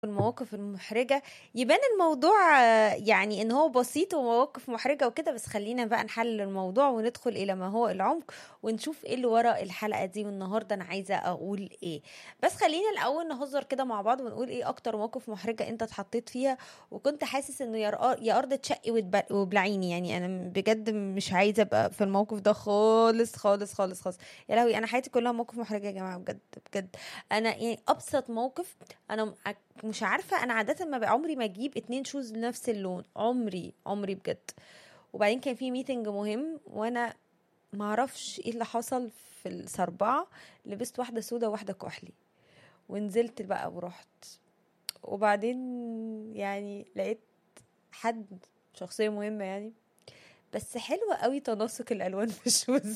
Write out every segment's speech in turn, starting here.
المواقف المحرجة يبان الموضوع آه، يعني ان هو بسيط ومواقف محرجة وكده بس خلينا بقى نحلل الموضوع وندخل الى ما هو العمق ونشوف ايه اللي ورا الحلقة دي والنهاردة انا عايزة اقول ايه بس خلينا الاول نهزر كده مع بعض ونقول ايه اكتر موقف محرجة انت اتحطيت فيها وكنت حاسس انه يا رأ- يا ارض تشقي وتب- وبلعيني يعني انا بجد مش عايزة ابقى في الموقف ده خالص خالص خالص خالص يا لهوي انا حياتي كلها مواقف محرجة يا جماعة بجد بجد انا يعني ابسط موقف انا م- مش عارفه انا عاده ما بقى عمري ما اجيب اتنين شوز لنفس اللون عمري عمري بجد وبعدين كان في ميتنج مهم وانا ما اعرفش ايه اللي حصل في السربعه لبست واحده سودا وواحده كحلي ونزلت بقى ورحت وبعدين يعني لقيت حد شخصيه مهمه يعني بس حلوه قوي تناسق الالوان في الشوز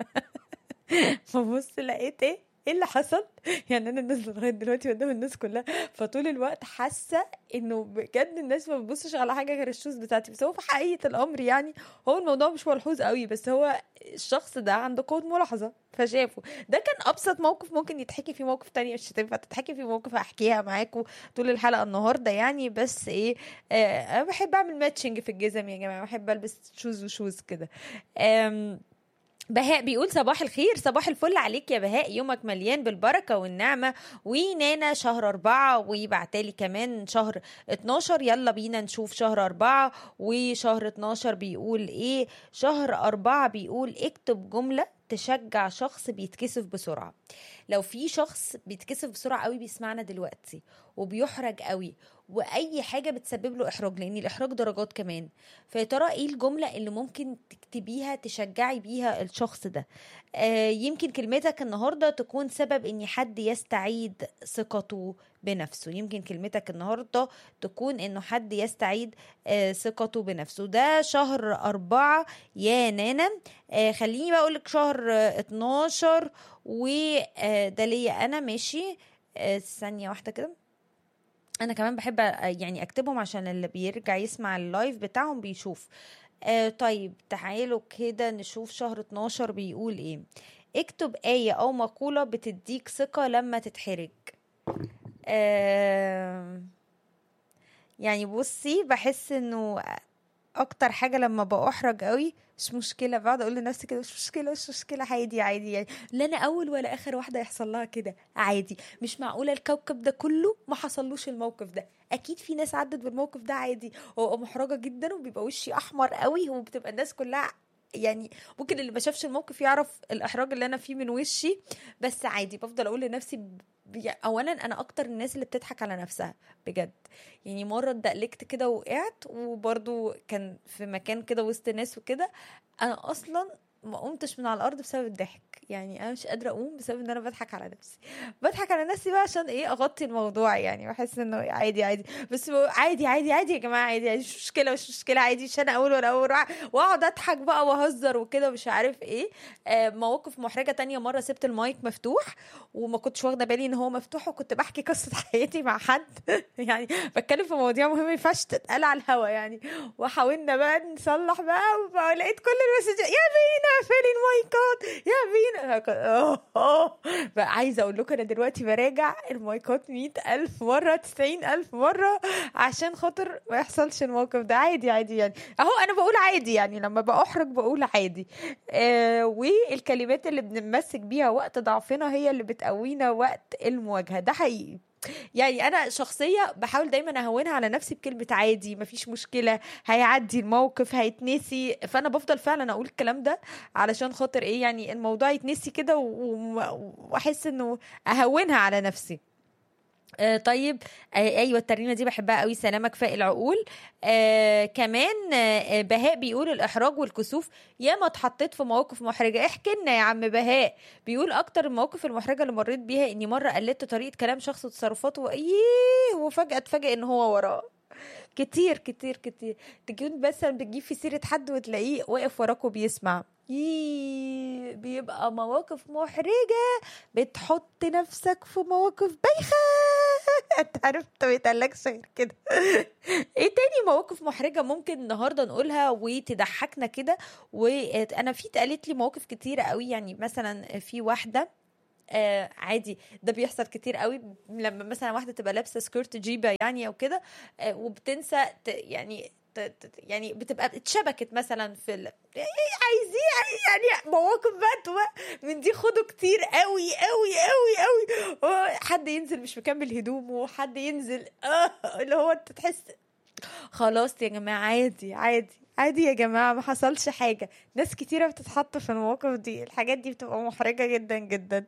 فبص لقيت ايه ايه اللي حصل يعني انا نازله لغايه دلوقتي قدام الناس كلها فطول الوقت حاسه انه بجد الناس ما بتبصش على حاجه غير الشوز بتاعتي بس هو في حقيقه الامر يعني هو الموضوع مش ملحوظ قوي بس هو الشخص ده عنده قوه ملاحظه فشافه ده كان ابسط موقف ممكن يتحكي فيه موقف تاني مش هتنفع تتحكي فيه موقف هحكيها معاكم طول الحلقه النهارده يعني بس ايه آه انا بحب اعمل ماتشنج في الجزم يا جماعه بحب البس شوز وشوز كده آم، بهاء بيقول صباح الخير صباح الفل عليك يا بهاء يومك مليان بالبركة والنعمة ونانا شهر أربعة ويبعتالي كمان شهر 12 يلا بينا نشوف شهر أربعة وشهر 12 بيقول إيه شهر أربعة بيقول اكتب جملة تشجع شخص بيتكسف بسرعة لو في شخص بيتكسف بسرعة قوي بيسمعنا دلوقتي وبيحرج قوي واي حاجه بتسبب له احراج لان الاحراج درجات كمان فيا ترى ايه الجمله اللي ممكن تكتبيها تشجعي بيها الشخص ده آه يمكن كلمتك النهارده تكون سبب ان حد يستعيد ثقته بنفسه يمكن كلمتك النهارده تكون انه حد يستعيد آه ثقته بنفسه ده شهر أربعة يا نانا آه خليني بقى اقولك شهر آه 12 وده ليا انا ماشي آه ثانيه واحده كده انا كمان بحب أ- يعني اكتبهم عشان اللي بيرجع يسمع اللايف بتاعهم بيشوف آه طيب تعالوا كده نشوف شهر 12 بيقول ايه اكتب آية أو مقولة بتديك ثقة لما تتحرج آه يعني بصي بحس انه اكتر حاجه لما بأحرج قوي مش مشكله بقعد اقول لنفسي كده مش مشكله مش مشكله عادي عادي يعني لا انا اول ولا اخر واحده يحصل لها كده عادي مش معقوله الكوكب ده كله ما حصلوش الموقف ده اكيد في ناس عدت بالموقف ده عادي وابقى محرجه جدا وبيبقى وشي احمر قوي وبتبقى الناس كلها يعني ممكن اللي ما شافش الموقف يعرف الاحراج اللي انا فيه من وشي بس عادي بفضل اقول لنفسي ب- اولا انا اكتر الناس اللي بتضحك على نفسها بجد يعني مره اتدقلقت كده وقعت وبرضو كان في مكان كده وسط ناس وكده انا اصلا ما قمتش من على الارض بسبب الضحك يعني انا مش قادره اقوم بسبب ان انا بضحك على نفسي بضحك على نفسي بقى عشان ايه اغطي الموضوع يعني بحس انه عادي عادي بس هو عادي عادي عادي يا جماعه عادي, عادي مش مشكله مش مشكله عادي مش انا اول ولا اول واحد. واقعد اضحك بقى واهزر وكده مش عارف ايه آه مواقف محرجه تانية مره سبت المايك مفتوح وما كنتش واخده بالي ان هو مفتوح وكنت بحكي قصه حياتي مع حد يعني بتكلم في مواضيع مهمه ما ينفعش تتقال على الهوا يعني وحاولنا بقى نصلح بقى ولقيت كل المسج يا بينا فين المايكات يا بينا أوه، أوه. بقى عايزه اقول لكم انا دلوقتي براجع المايكات مئة الف مره تسعين الف مره عشان خاطر ما يحصلش الموقف ده عادي عادي يعني اهو انا بقول عادي يعني لما بأحرج بقول عادي آه والكلمات اللي بنمسك بيها وقت ضعفنا هي اللي بتقوينا وقت المواجهه ده حقيقي يعني انا شخصيه بحاول دايما اهونها على نفسي بكلمه عادي مفيش مشكله هيعدي الموقف هيتنسي فانا بفضل فعلا اقول الكلام ده علشان خاطر ايه يعني الموضوع يتنسي كده و- و- واحس انه اهونها على نفسي آه طيب آه ايوه الترنيمه دي بحبها قوي سلامك فاق العقول آه كمان آه بهاء بيقول الاحراج والكسوف ياما اتحطيت في مواقف محرجه احكي لنا يا عم بهاء بيقول اكتر المواقف المحرجه اللي مريت بيها اني مره قلدت طريقه كلام شخص وتصرفاته ايه وفجاه اتفاجئ ان هو وراه كتير كتير كتير تكون مثلا بتجيب في سيرة حد وتلاقيه واقف وراك وبيسمع ييه بيبقى مواقف محرجة بتحط نفسك في مواقف بايخة انت عارف انت ما يتقالكش غير كده ايه تاني مواقف محرجة ممكن النهاردة نقولها وتضحكنا كده وانا في اتقالت لي مواقف كتيرة قوي يعني مثلا في واحدة آه عادي ده بيحصل كتير قوي لما مثلا واحده تبقى لابسه سكيرت جيبه يعني او كده آه وبتنسى ت- يعني ت- ت- يعني بتبقى اتشبكت مثلا في ال... عايزين يعني مواقف بقى تبقى من دي خدوا كتير قوي قوي قوي قوي آه، حد ينزل مش مكمل هدومه حد ينزل اه اللي هو انت تحس خلاص يا جماعه عادي عادي عادي يا جماعه ما حصلش حاجه ناس كتيره بتتحط في المواقف دي الحاجات دي بتبقى محرجه جدا جدا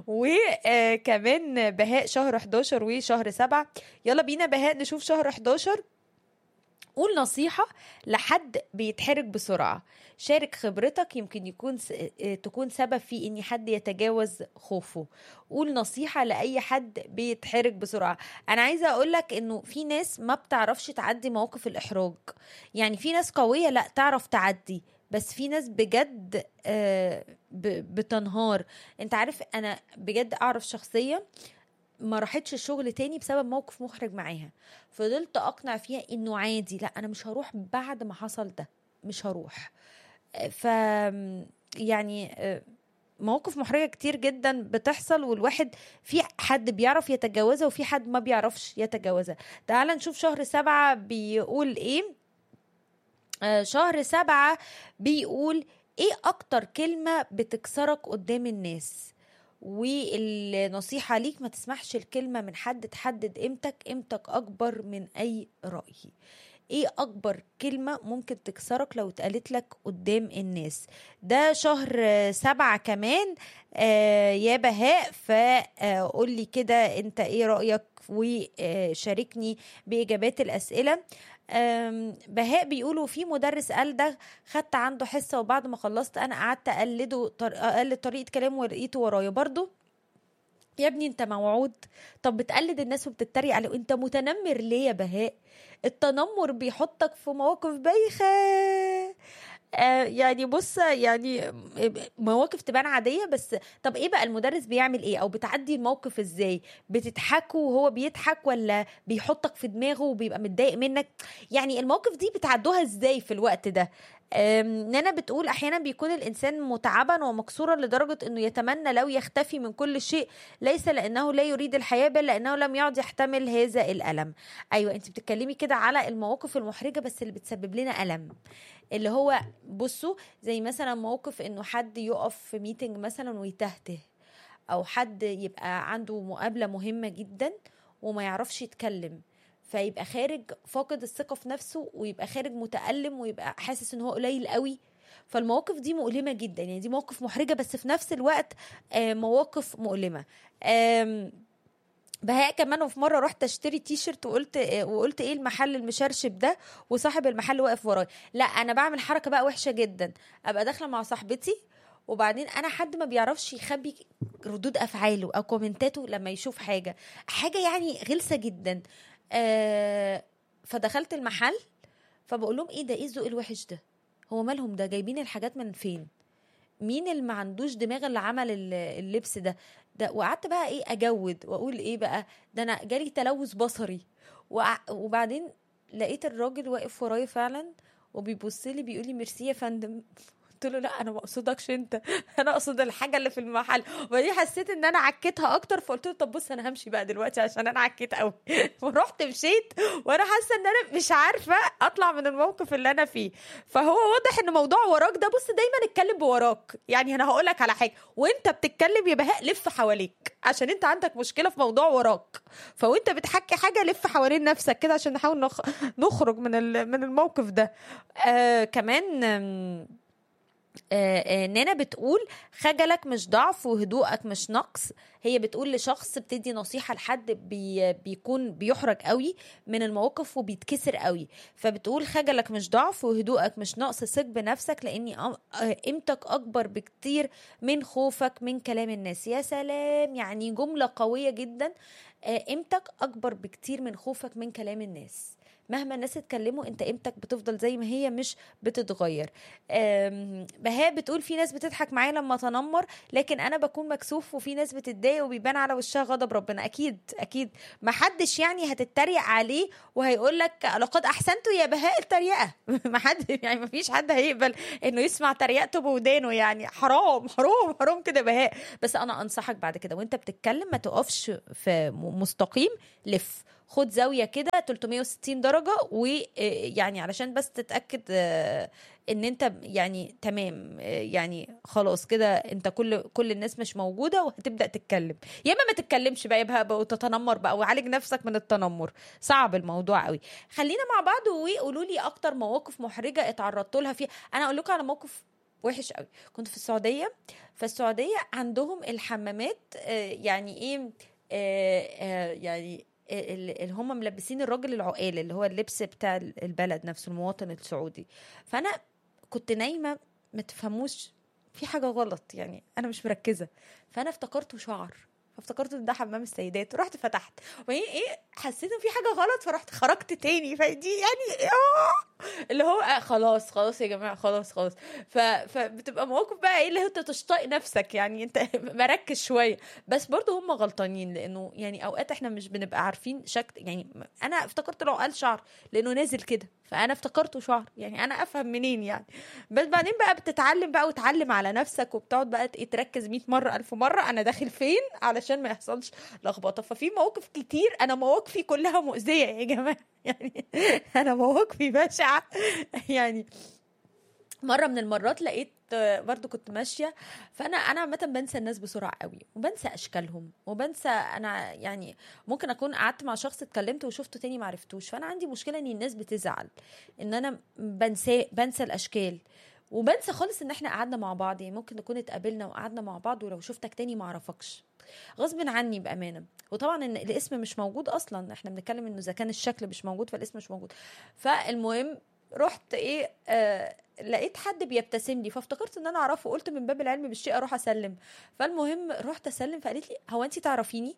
وكمان بهاء شهر 11 وشهر 7 يلا بينا بهاء نشوف شهر 11 قول نصيحة لحد بيتحرك بسرعة شارك خبرتك يمكن يكون س... آه، تكون سبب في ان حد يتجاوز خوفه قول نصيحة لأي حد بيتحرك بسرعة أنا عايزة أقولك إنه في ناس ما بتعرفش تعدي مواقف الإحراج يعني في ناس قوية لا تعرف تعدي بس في ناس بجد آه، ب- بتنهار انت عارف انا بجد اعرف شخصيه ما راحتش الشغل تاني بسبب موقف محرج معاها فضلت اقنع فيها انه عادي لا انا مش هروح بعد ما حصل ده مش هروح ف يعني آه، مواقف محرجة كتير جدا بتحصل والواحد في حد بيعرف يتجاوزها وفي حد ما بيعرفش يتجاوزها تعال نشوف شهر سبعة بيقول ايه آه، شهر سبعة بيقول ايه اكتر كلمة بتكسرك قدام الناس والنصيحة ليك ما تسمحش الكلمة من حد تحدد قيمتك قيمتك أكبر من أي رأي ايه أكبر كلمة ممكن تكسرك لو اتقالت لك قدام الناس ده شهر آه، سبعة كمان آه يا بهاء فقول لي كده انت ايه رأيك وشاركني بإجابات الأسئلة آم، بهاء بيقولوا في مدرس قال ده خدت عنده حصة وبعد ما خلصت أنا قعدت أقلده طر... أقلد طريقة كلامه ولقيته ورايا برضو يا ابني انت موعود طب بتقلد الناس وبتتريق عليه انت متنمر ليه يا بهاء التنمر بيحطك في مواقف بايخه آه يعني بص يعني مواقف تبان عاديه بس طب ايه بقى المدرس بيعمل ايه او بتعدي الموقف ازاي بتضحكوا وهو بيضحك ولا بيحطك في دماغه وبيبقى متضايق منك يعني المواقف دي بتعدوها ازاي في الوقت ده أم، نانا بتقول احيانا بيكون الانسان متعبا ومكسورا لدرجه انه يتمنى لو يختفي من كل شيء ليس لانه لا يريد الحياه بل لانه لم يعد يحتمل هذا الالم ايوه انت بتتكلمي كده على المواقف المحرجه بس اللي بتسبب لنا الم اللي هو بصوا زي مثلا موقف انه حد يقف في ميتنج مثلا ويتهته او حد يبقى عنده مقابله مهمه جدا وما يعرفش يتكلم فيبقى خارج فاقد الثقه في نفسه ويبقى خارج متالم ويبقى حاسس ان هو قليل قوي فالمواقف دي مؤلمه جدا يعني دي مواقف محرجه بس في نفس الوقت آه، مواقف مؤلمه آم، بهاء كمان وفي مره رحت اشتري تي شيرت وقلت آه، وقلت ايه المحل المشرشب ده وصاحب المحل واقف ورايا لا انا بعمل حركه بقى وحشه جدا ابقى داخله مع صاحبتي وبعدين انا حد ما بيعرفش يخبي ردود افعاله او كومنتاته لما يشوف حاجه حاجه يعني غلسه جدا آه فدخلت المحل فبقول لهم ايه ده ايه الذوق الوحش ده هو مالهم ده جايبين الحاجات من فين مين اللي ما عندوش دماغ اللي عمل ال- اللبس ده ده وقعدت بقى ايه اجود واقول ايه بقى ده انا جالي تلوث بصري وع- وبعدين لقيت الراجل واقف ورايا فعلا وبيبص لي بيقول لي ميرسي يا فندم قلت له لا انا ما اقصدكش انت انا اقصد الحاجه اللي في المحل وبعدين حسيت ان انا عكيتها اكتر فقلت له طب بص انا همشي بقى دلوقتي عشان انا عكيت قوي ورحت مشيت وانا حاسه ان انا مش عارفه اطلع من الموقف اللي انا فيه فهو واضح ان موضوع وراك ده بص دايما اتكلم بوراك يعني انا هقول لك على حاجه وانت بتتكلم يا بهاء لف حواليك عشان انت عندك مشكله في موضوع وراك فوانت بتحكي حاجه لف حوالين نفسك كده عشان نحاول نخ... نخرج من ال... من الموقف ده آه كمان آم، آه، آه، نانا بتقول خجلك مش ضعف وهدوءك مش نقص هي بتقول لشخص بتدي نصيحة لحد بي بيكون بيحرج قوي من المواقف وبيتكسر قوي فبتقول خجلك مش ضعف وهدوءك مش نقص ثق بنفسك لاني أم- آه، قيمتك اكبر بكتير من خوفك من كلام الناس يا سلام يعني جملة قوية جدا آه، قيمتك اكبر بكتير من خوفك من كلام الناس مهما الناس اتكلموا انت قيمتك بتفضل زي ما هي مش بتتغير أم، بهاء بتقول في ناس بتضحك معايا لما تنمر لكن انا بكون مكسوف وفي ناس بتتضايق وبيبان على وشها غضب ربنا اكيد اكيد ما حدش يعني هتتريق عليه وهيقول لك لقد احسنتوا يا بهاء التريقه ما حد يعني ما فيش حد هيقبل انه يسمع تريقته بودانه يعني حرام حرام حرام كده بهاء بس انا انصحك بعد كده وانت بتتكلم ما تقفش في م- مستقيم لف خد زاويه كده 360 درجه ويعني علشان بس تتاكد آه، ان انت يعني تمام آه، يعني خلاص كده انت كل كل الناس مش موجوده وهتبدا تتكلم يا اما ما تتكلمش بقى يبقى بقى وتتنمر بقى وعالج نفسك من التنمر صعب الموضوع قوي خلينا مع بعض وقولوا لي اكتر مواقف محرجه اتعرضت لها فيها انا اقول لكم على موقف وحش قوي كنت في السعوديه فالسعوديه عندهم الحمامات آه، يعني ايه آه، آه، يعني ال- اللي هم ملبسين الراجل العقال اللي هو اللبس بتاع البلد نفسه المواطن السعودي فانا كنت نايمه ما تفهموش في حاجه غلط يعني انا مش مركزه فانا افتكرته شعر فافتكرت ان ده حمام السيدات ورحت فتحت وبعدين ايه حسيت ان في حاجه غلط فرحت خرجت تاني فدي يعني آه اللي هو آه خلاص خلاص يا جماعه خلاص خلاص ف... فبتبقى مواقف بقى ايه اللي هو انت تشتاق نفسك يعني انت مركز شويه بس برضو هم غلطانين لانه يعني اوقات احنا مش بنبقى عارفين شكل يعني انا افتكرت لو قال شعر لانه نازل كده فانا افتكرته شعر يعني انا افهم منين يعني بس بعدين بقى بتتعلم بقى وتعلم على نفسك وبتقعد بقى ت- تركز 100 مره ألف مره انا داخل فين علشان ما يحصلش لخبطه ففي مواقف كتير انا مواقفي كلها مؤذيه يا جماعه يعني انا مواقفي بشعه يعني مره من المرات لقيت آه، برضو كنت ماشيه فانا انا عامه بنسى الناس بسرعه قوي وبنسى اشكالهم وبنسى انا يعني ممكن اكون قعدت مع شخص اتكلمت وشفته تاني معرفتوش فانا عندي مشكله ان الناس بتزعل ان انا بنسى بنسى الاشكال وبنسى خالص ان احنا قعدنا مع بعض يعني ممكن نكون اتقابلنا وقعدنا مع بعض ولو شفتك تاني ما اعرفكش غصب عني بامانه وطبعا ان الاسم مش موجود اصلا احنا بنتكلم انه اذا كان الشكل مش موجود فالاسم مش موجود فالمهم رحت ايه آه لقيت حد بيبتسم لي فافتكرت ان انا اعرفه قلت من باب العلم بالشيء اروح اسلم فالمهم رحت اسلم فقالت لي هو انت تعرفيني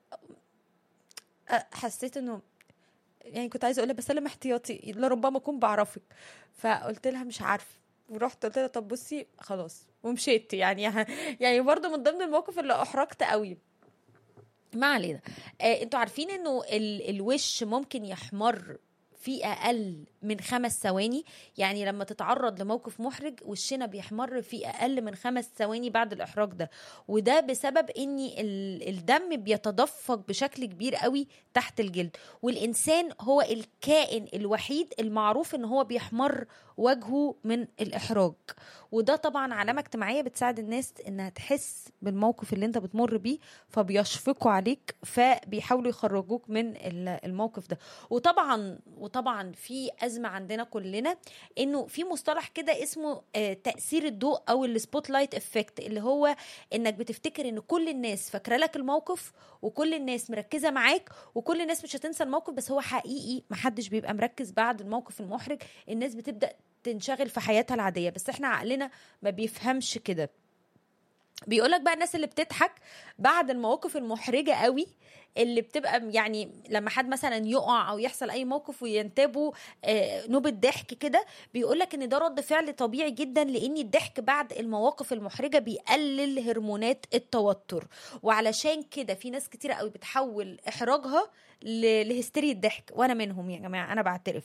آه، حسيت انه يعني كنت عايزه اقول لها بسلم احتياطي لربما اكون بعرفك فقلت لها مش عارفه ورحت قلت لها طب بصي خلاص ومشيت يعني يعني برضه من ضمن المواقف اللي احرجت قوي ما علينا آه انتوا عارفين انه ال الوش ممكن يحمر في اقل من خمس ثواني يعني لما تتعرض لموقف محرج وشنا بيحمر في اقل من خمس ثواني بعد الاحراج ده وده بسبب ان ال- الدم بيتدفق بشكل كبير قوي تحت الجلد والانسان هو الكائن الوحيد المعروف ان هو بيحمر وجهه من الاحراج وده طبعا علامه اجتماعيه بتساعد الناس انها تحس بالموقف اللي انت بتمر بيه فبيشفقوا عليك فبيحاولوا يخرجوك من ال- الموقف ده وطبعا وطبعا في ازمه عندنا كلنا انه في مصطلح كده اسمه آه، تاثير الضوء او السبوت لايت افكت اللي هو انك بتفتكر ان كل الناس فاكره لك الموقف وكل الناس مركزه معاك وكل الناس مش هتنسى الموقف بس هو حقيقي محدش بيبقى مركز بعد الموقف المحرج الناس بتبدا تنشغل في حياتها العاديه بس احنا عقلنا ما بيفهمش كده بيقولك بقى الناس اللي بتضحك بعد المواقف المحرجه قوي اللي بتبقى يعني لما حد مثلا يقع او يحصل اي موقف وينتابه آه، نوبه ضحك كده بيقولك ان ده رد فعل طبيعي جدا لان الضحك بعد المواقف المحرجه بيقلل هرمونات التوتر وعلشان كده في ناس كتيره قوي بتحول احراجها ل- لهستيريا الضحك وانا منهم يا جماعه انا بعترف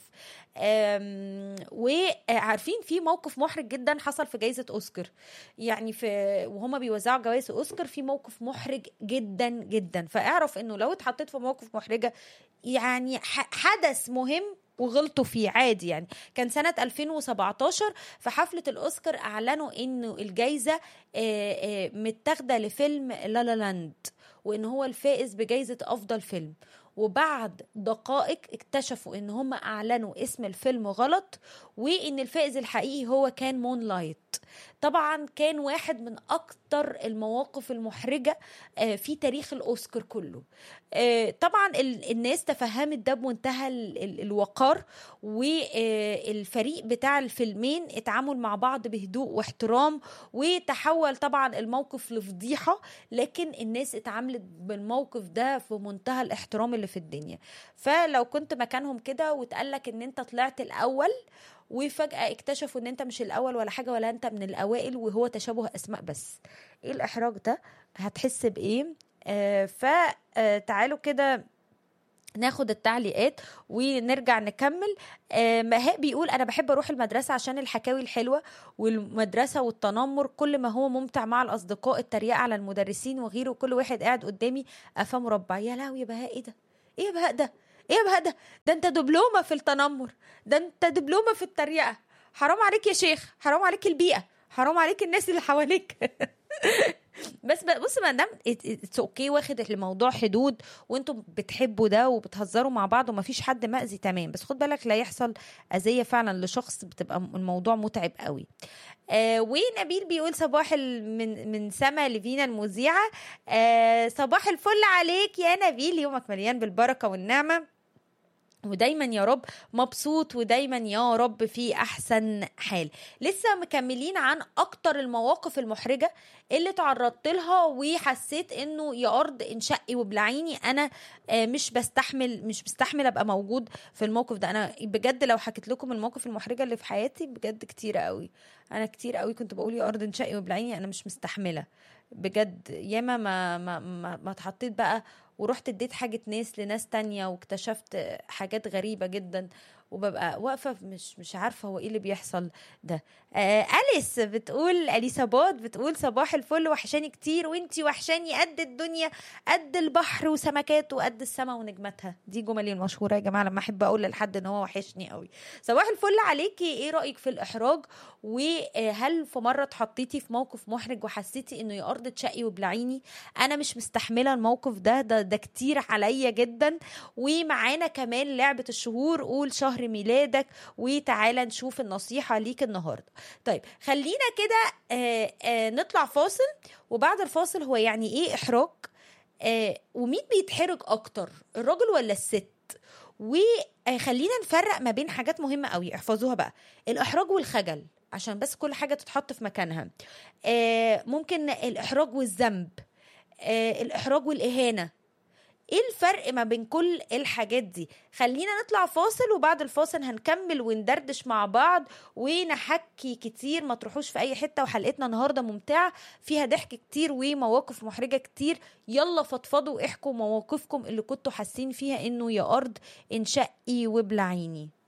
آم، وعارفين في موقف محرج جدا حصل في جائزه اوسكار يعني في وهما بيوزعوا جوائز اوسكار في موقف محرج جدا جدا فاعرف انه لو اتحطيت في موقف محرجه يعني ح- حدث مهم وغلطوا فيه عادي يعني كان سنة 2017 في حفلة الأوسكار أعلنوا إنه الجايزة آه، آه، متاخدة لفيلم لا لا لاند وإن هو الفائز بجايزة أفضل فيلم وبعد دقائق اكتشفوا ان هم اعلنوا اسم الفيلم غلط وان الفائز الحقيقي هو كان مون لايت طبعا كان واحد من اكتر المواقف المحرجه آه، في تاريخ الاوسكار كله آه، طبعا ال- الناس تفهمت ده بمنتهى ال- ال- الوقار والفريق بتاع الفيلمين اتعامل مع بعض بهدوء واحترام وتحول طبعا الموقف لفضيحه لكن الناس اتعاملت بالموقف ده في منتهى الاحترام اللي في الدنيا فلو كنت مكانهم كده واتقالك ان انت طلعت الاول وفجأة اكتشفوا ان انت مش الاول ولا حاجة ولا انت من الاوائل وهو تشابه اسماء بس ايه الاحراج ده هتحس بايه آه فتعالوا كده ناخد التعليقات ونرجع نكمل آه مهاء بيقول انا بحب اروح المدرسه عشان الحكاوي الحلوه والمدرسه والتنمر كل ما هو ممتع مع الاصدقاء التريقه على المدرسين وغيره كل واحد قاعد قدامي قفاه مربع يا لهوي يا بهاء ايه ده ايه يا بهاء ده ايه يا بهاء ده ده انت دبلومه في التنمر ده انت دبلومه في التريقه حرام عليك يا شيخ حرام عليك البيئه حرام عليك الناس اللي حواليك بس ب- بص ما دام اتس اوكي واخد الموضوع حدود وانتم بتحبوا ده وبتهزروا مع بعض ومفيش حد مأذي تمام بس خد بالك لا يحصل اذيه فعلا لشخص بتبقى الموضوع متعب قوي آه ونبيل بيقول صباح ال- من من سما لفينا المذيعه آه صباح الفل عليك يا نبيل يومك مليان بالبركه والنعمه ودايما يا رب مبسوط ودايما يا رب في احسن حال لسه مكملين عن اكتر المواقف المحرجه اللي تعرضت لها وحسيت انه يا ارض انشقي وبلعيني انا آه، مش بستحمل مش بستحمل ابقى موجود في الموقف ده انا بجد لو حكيت لكم المواقف المحرجه اللي في حياتي بجد كتير قوي انا كتير قوي كنت بقول يا ارض انشقي وبلعيني انا مش مستحمله بجد ياما ما ما ما, ما اتحطيت بقى ورحت اديت حاجة ناس لناس تانية واكتشفت حاجات غريبة جدا وببقى واقفة مش مش عارفة هو ايه اللي بيحصل ده آه أليس بتقول أليسابات بتقول صباح الفل وحشاني كتير وانتي وحشاني قد الدنيا قد البحر وسمكاته وقد السما ونجمتها دي جملي المشهورة يا جماعة لما أحب أقول لحد إن هو وحشني قوي صباح الفل عليكي ايه رأيك في الإحراج وهل في مرة اتحطيتي في موقف محرج وحسيتي إنه يا أرض تشقي وبلعيني أنا مش مستحملة الموقف ده ده ده كتير عليا جدا ومعانا كمان لعبة الشهور قول شهر ميلادك وتعالى نشوف النصيحة ليك النهاردة طيب خلينا كده آه، آه، نطلع فاصل وبعد الفاصل هو يعني ايه احراج آه، ومين بيتحرج اكتر الراجل ولا الست وخلينا نفرق ما بين حاجات مهمة قوي احفظوها بقى الإحراج والخجل عشان بس كل حاجة تتحط في مكانها آه، ممكن الإحراج والذنب آه، الإحراج والإهانة ايه الفرق ما بين كل الحاجات دي خلينا نطلع فاصل وبعد الفاصل هنكمل وندردش مع بعض ونحكي كتير ما تروحوش في اي حته وحلقتنا النهارده ممتعه فيها ضحك كتير ومواقف محرجه كتير يلا فضفضوا واحكوا مواقفكم اللي كنتوا حاسين فيها انه يا ارض انشقي وابلعيني